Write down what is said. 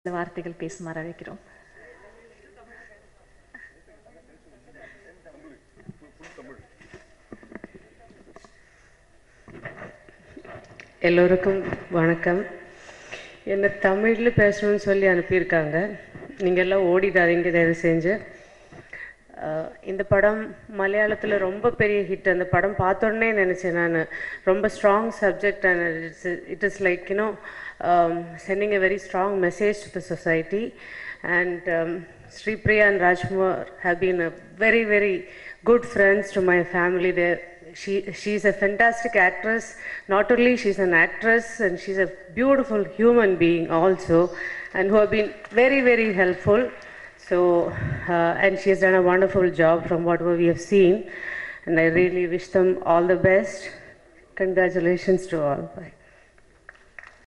சில வார்த்தைகள் பேசுமாறு அழைக்கிறோம் எல்லோருக்கும் வணக்கம் என்னை தமிழில் பேசணும்னு சொல்லி அனுப்பியிருக்காங்க நீங்கள் எல்லாம் ஓடிடாதீங்க தயவு செஞ்சு அஹ், இந்த படம் மலையாளத்தில் ரொம்ப பெரிய ஹிட் அந்த படம் பார்த்தோன்னே நினச்சேன் நான் ரொம்ப strong subject and it's it is like you know sending a very strong message to the society and Sripriya and Rajkumar have been a very very good friends to my family there she she's a fantastic actress not only she's an actress and she's a beautiful human being also and who have been very very helpful so uh, and she has done a wonderful job from whatever we have seen and i really wish them all the best congratulations to all bye